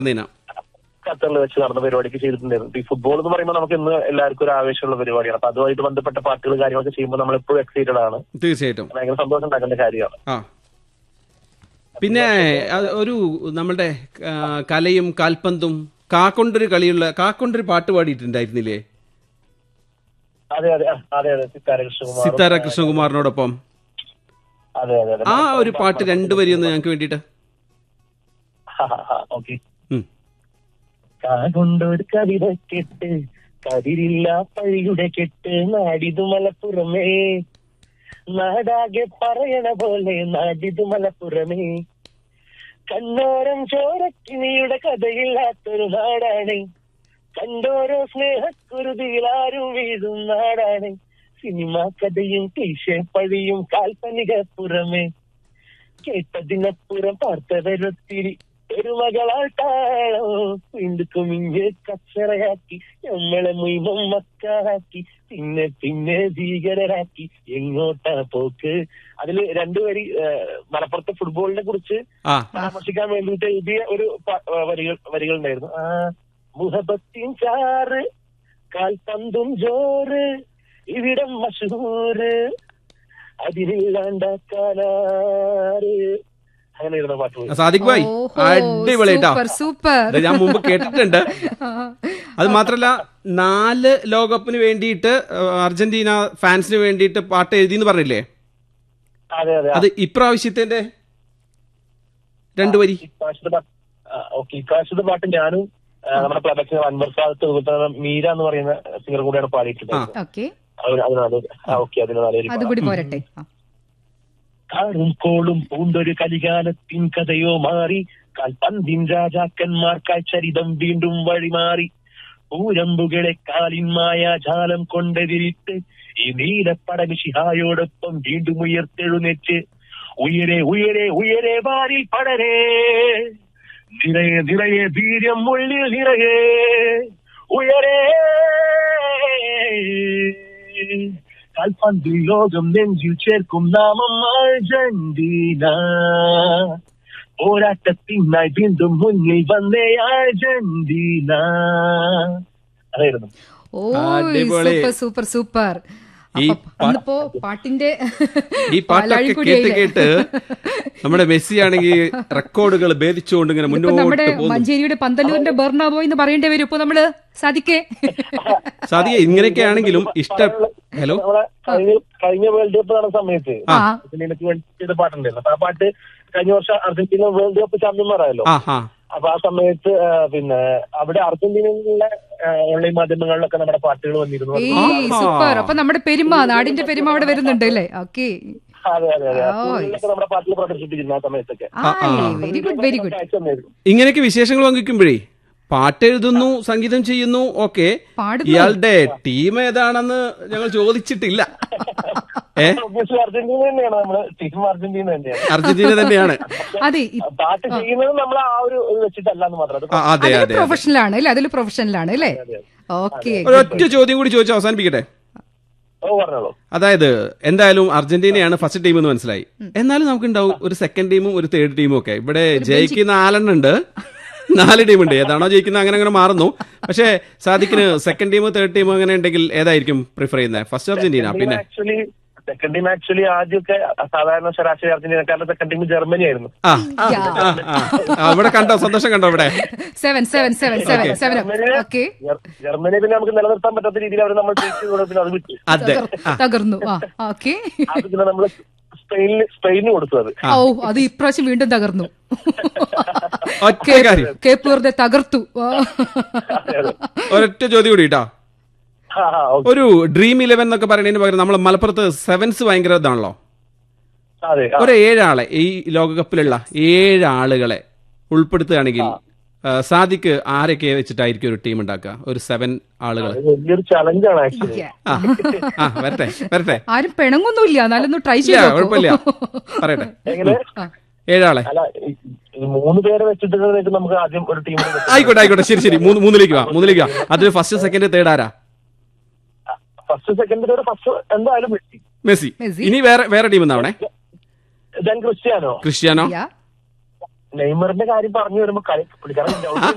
ദിനം ഖത്തറിൽ വെച്ച് നടന്ന പരിപാടിക്ക് ചെയ്തിട്ടുണ്ടായിരുന്നു ഈ ഫുട്ബോൾ എന്ന് പറയുമ്പോൾ നമുക്ക് ഇന്ന് എല്ലാവർക്കും ഒരു ആവേശമുള്ള പരിപാടിയാണ് അപ്പൊ അതുമായിട്ട് ബന്ധപ്പെട്ട പാട്ടുകൾ കാര്യങ്ങളൊക്കെ ചെയ്യുമ്പോൾ നമ്മൾ എപ്പോഴും എക്സൈറ്റഡ് ആണ് തീർച്ചയായിട്ടും ഭയങ്കര സന്തോഷം ഉണ്ടാക്കേണ്ട കാര്യമാണ് ആ പിന്നെ അത് ഒരു നമ്മളുടെ ആ, കലയും കാൽപന്തും കാക്കൊണ്ടൊരു കളിയുള്ള കാക്കൊണ്ടൊരു പാട്ട് പാടിയിട്ടുണ്ടായിരുന്നില്ലേ അതെ അതെ ആ, അതെ അതെ സിത്താര കൃഷ്ണകുമാർ സിത്താര കൃഷ്ണകുമാറിനോടൊപ്പം അതെ അതെ അതെ ആ ഒരു പാട്ട് രണ്ടുപേരും ഒന്ന് ഞങ്ങൾക്ക് വേണ്ടിയിട്ട് ഓക്കെ ഉം. കാകൊണ്ടൊരു കവിത കെട്ട് കതിരില്ല പഴിയുടെ കെട്ട് നാടിതു മലപ്പുറമേ നാടാകെ പറയണ പോലെ നാടിതു മലപ്പുറമേ കണ്ണോരം ചോരക്കിനിയുടെ കഥയില്ലാത്തൊരു നാടാണ് കണ്ടോരോ സ്നേഹക്കുരുതിയിൽ ആരും വീഴും നാടാണ് സിനിമ കഥയും ടീഷേ പഴിയും കാൽപ്പനിക പുറമേ കേട്ടതിനപ്പുറം പാർത്തവരൊത്തിരി പെരുമകളാട്ടാളോ വീണ്ടും കുമിഞ്ഞ് കച്ചറയാക്കി നമ്മളെ മുയ്മം മക്കാക്കി പിന്നെ പിന്നെ ഭീകരരാക്കി എങ്ങോട്ടാ പോക്ക് അതില് രണ്ടുപേരി മലപ്പുറത്തെ ഫുട്ബോളിനെ കുറിച്ച് ആ പരാമർശിക്കാൻ വേണ്ടിയിട്ട് എഴുതിയ ഒരു പ- ആ, വരികൾ വരികൾ ഉണ്ടായിരുന്നു ആ മുഹബത്തിൻ ചാറ് കാൽപന്തും ജോറ് ഇവിടം മഷൂറ് അതിലില്ലാണ്ടാക്കാനാറ് അങ്ങനെയായിരുന്നു പാട്ട് പോയി സാദിഖ് ഭായ് അടിപൊളിയായിട്ടാ സൂപ്പർ സൂപ്പർ ഇത് ഞാൻ മുമ്പ് കേട്ടിട്ടുണ്ട് അത് മാത്രല്ല നാല് ലോകകപ്പിന് വേണ്ടിയിട്ട് ആ, അർജന്റീന ഫാൻസിന് വേണ്ടിയിട്ട് പാട്ട് എഴുതി എന്ന് പറഞ്ഞില്ലേ അതെ അതെ അത് ഇപ്രാവശ്യത്തിന്റെ രണ്ടു വരി ഇപ്രാവശ്യത്തെ പാട്ട് ഓക്കെ ഇപ്രാവശ്യത്തെ പാട്ട് ഞാനും ആ, നമ്മുടെ ക്ലബ് അൻവർ സാദത്ത് അതുപോലെ തന്നെ മീര എന്ന് പറയുന്ന സിംഗർ കൂടെയാണ് പാടിയിട്ടുള്ളത് ഓക്കെ അതിന് അതിന് നല്ലൊരു ഓക്കെ അതിന് നല്ലൊരു അതുകൂടി പോരട്ടെ ആ. കാറും കോളും പൂണ്ടൊരു കലികാലത്തിൻ കഥയോ മാറി കാൽപന്തിൻ രാജാക്കന്മാർക്കായി ചരിതം വീണ്ടും വഴിമാറി പൂരമ്പുകളെ കാലിൻ മായാജാലം കൊണ്ടെതിരിട്ട് ഈ നീലപ്പടക ശിഹായോടൊപ്പം വീണ്ടും ഉയർത്തെഴുന്നേറ്റ് ഉയരെ ഉയരെ ഉയരെ വാരിൽ പടരേ നിറയെ നിറയെ വീര്യം ഉള്ളിൽ നിറയെ ഉയരേ കാൽപന്തിൽ ലോകം നെഞ്ചിൽ ചേർക്കും നാമം അർജന്റീന പോരാട്ടത്തിനായി വീണ്ടും മുന്നിൽ വന്നേ അർജന്റീന അതായിരുന്നു ഓ അടിപൊളി. സൂപ്പർ സൂപ്പർ സൂപ്പർ ഈ അപ്പൊ അന്നിപ്പോ പാട്ടിന്റെ ഈ പാട്ടൊക്കെ പാലാഴി കേട്ട് കൂടിയായില്ലേ? കേട്ട് നമ്മുടെ മെസ്സി ആണെങ്കിൽ റെക്കോർഡുകൾ ഭേദിച്ചുകൊണ്ട് ഇങ്ങനെ ഇപ്പൊ നമ്മുടെ മുന്നോട്ട് പോകുന്നു മഞ്ചേരിയുടെ പന്തല്ലൂരിന്റെ ബെർണാബോ എന്ന് പറയേണ്ടി വരും ഇപ്പൊ നമ്മള് സാധിക്കേ സാധിക ഇങ്ങനെയൊക്കെ ആണെങ്കിലും ഇഷ്ട ഹലോ നമ്മളെ കഴിഞ്ഞ കഴിഞ്ഞ വേൾഡ് കപ്പ് നടന്ന സമയത്ത് ആ അർജന്റീനക്ക് വേണ്ടി ചെയ്ത പാട്ടുണ്ടായിരുന്നു അപ്പൊ ആ പാട്ട് കഴിഞ്ഞ വർഷം അർജന്റീന വേൾഡ് കപ്പ് ചാമ്പ്യന്മാരായല്ലോ ആ ആ അപ്പൊ ആ സമയത്ത് ആ, പിന്നെ അവിടെ അർജന്റീനയിലെ ഓൺലൈൻ മാധ്യമങ്ങളിലൊക്കെ നമ്മുടെ പാട്ടുകൾ വന്നിരുന്നു ഏയ് സൂപ്പർ അപ്പൊ നമ്മുടെ പെരുമ നാടിന്റെ പെരുമ അവിടെ വരുന്നുണ്ട് അല്ലേ ഓക്കെ അതെ അതെ അതെ ഓ, സ്കൂളിലൊക്കെ നമ്മുടെ പാട്ടുകൾ പ്രദർശിപ്പിച്ചിരുന്നു ആ സമയത്തൊക്കെ വെരി ഗുഡ് വെരി ഗുഡ് അയച്ചു തന്നായിരുന്നു ഇങ്ങനെയൊക്കെ വിശേഷങ്ങൾ പങ്കുവയ്ക്കുമ്പോഴേ പാട്ട് എഴുതുന്നു സംഗീതം ചെയ്യുന്നു ഓക്കെ പാടുന്നു ഇയാളുടെ ടീം ഏതാണെന്ന് ഞങ്ങൾ ചോദിച്ചിട്ടില്ല ഏ Obviously അർജന്റീന തന്നെയാണ് നമ്മള് ടീം അർജന്റീന തന്നെയാണ് അർജന്റീന തന്നെയാണ് അതെ ഇ- പാട്ട് ചെയ്യുന്നത് നമ്മൾ ആ ഒരു ഇത് വെച്ചിട്ടല്ല എന്ന് മാത്രം അത് ആ, അതെ അതില് അതെ പ്രൊഫഷണൽ ആണ് അല്ലേ അതിൽ പ്രൊഫഷണൽ ആണ് അല്ലേ ഓക്കെ ഒരൊറ്റ ചോദ്യം കൂടി ചോദിച്ച് അവസാനിപ്പിക്കട്ടെ ഓ പറഞ്ഞോളൂ അതായത് എന്തായാലും അർജന്റീനയാണ് ഫസ്റ്റ് ടീം എന്ന് മനസ്സിലായി എന്നാലും നമുക്കുണ്ടാവും ഒരു സെക്കൻഡ് ടീമും ഒരു തേർഡ് ടീമും ഒക്കെ ഇവിടെ ജയിക്കുന്ന നാലെണ്ണം ഉണ്ട് നാല് ടീമുണ്ട് ഏതാണോ ജയിക്കുന്നത് അങ്ങനെ അങ്ങനെ മാറുന്നു പക്ഷേ സാദിക്കിന് സെക്കൻഡ് ടീം തേർഡ് ടീം അങ്ങനെ ഉണ്ടെങ്കിൽ ഏതായിരിക്കും പ്രിഫർ ചെയ്യുന്നത് ഫസ്റ്റ് അർജന്റീന പിന്നെ ആക്ച്വലി സെക്കൻഡ് ടീം ആക്ച്വലി ആദ്യമൊക്കെ സാധാരണ ശരാശരി അർജന്റീനക്കാരുടെ സെക്കൻഡ് ടീം ജർമ്മനി ആയിരുന്നു ആ ആ, ആ, ആ. ആ, ഇവിടെ കണ്ടോ സന്തോഷം കണ്ടോ ഇവിടെ seven seven seven seven seven okay ജർ- ജർമ്മനിയെ പിന്നെ നമുക്ക് നിലനിർത്താൻ പറ്റാത്ത രീതിയിൽ അവർ നമ്മൾ ജയിച്ചു കൊടുത്തിന് അത് വിട്ടു അതെ ആ, തകർന്നു ആ ഓക്കെ അത് പിന്നെ നമ്മൾ സ്പെയിനിൽ സ്പെയിനിന് കൊടുത്തു അത് ഓ അത് ഇപ്രാവശ്യം വീണ്ടും തകർന്നു ഒറ്റ കാര്യം കേപ്പ് വെറുതെ തകർത്തു ആ. ഒരൊറ്റ ചോദ്യം കൂടി കേട്ടോ ആ, ആ, ഓക്കേ. ഒരു ഡ്രീം ഇലവൻ എന്നൊക്കെ പറയുന്നതിന് പകരം നമ്മൾ മലപ്പുറത്ത് സെവൻസ് ഭയങ്കര ഇതാണല്ലോ അതെ ആ. ഒരു ഏഴാളെ ഈ ലോകകപ്പിലുള്ള ഏഴ് ആളുകളെ ഉൾപ്പെടുത്തുകയാണെങ്കിൽ ആ, സാദിക്ക് ആരൊക്കെ വെച്ചിട്ടായിരിക്കും ഒരു ടീം ഉണ്ടാക്കുക ഒരു സെവൻ ആളുകൾ അത് വലിയൊരു ചലഞ്ചാണ് ആക്ച്വലി ആ ആ വരട്ടെ വരട്ടെ ആരും പിണങ്ങൊന്നുമില്ല എന്നാലൊന്ന് ട്രൈ ഇല്ല ചെയ്ത് കുഴപ്പമില്ല പറയട്ടെ എങ്ങനെ ഏഴാളെ അല്ല ഈ- ഈ മൂന്ന് പേരെ വെച്ചിട്ട് നമുക്ക് ആദ്യം ഒരു ടീമിനെ ആയിക്കോട്ടെ ആയിക്കോട്ടെ ശരി ശരി മൂന്ന് മൂന്നിലേക്ക് വാ മൂന്നിലേക്ക് വാ അതിൽ ഫസ്റ്റ് സെക്കൻഡ് തേർഡ് ആരാ ഫസ്റ്റ് സെക്കൻഡ് ഫസ്റ്റ് എന്തായാലും മെസ്സി മെസ്സി മെസ്സി. ഇനി വേറെ വേറെ ടീം എന്നാവണേ ദെൻ ക്രിസ്ത്യാനോ ക്രിസ്ത്യാനോ യാ നെയ്മറിന്റെ കാര്യം പറഞ്ഞു വരുമ്പോ കളി പുള്ളിക്കാരൻ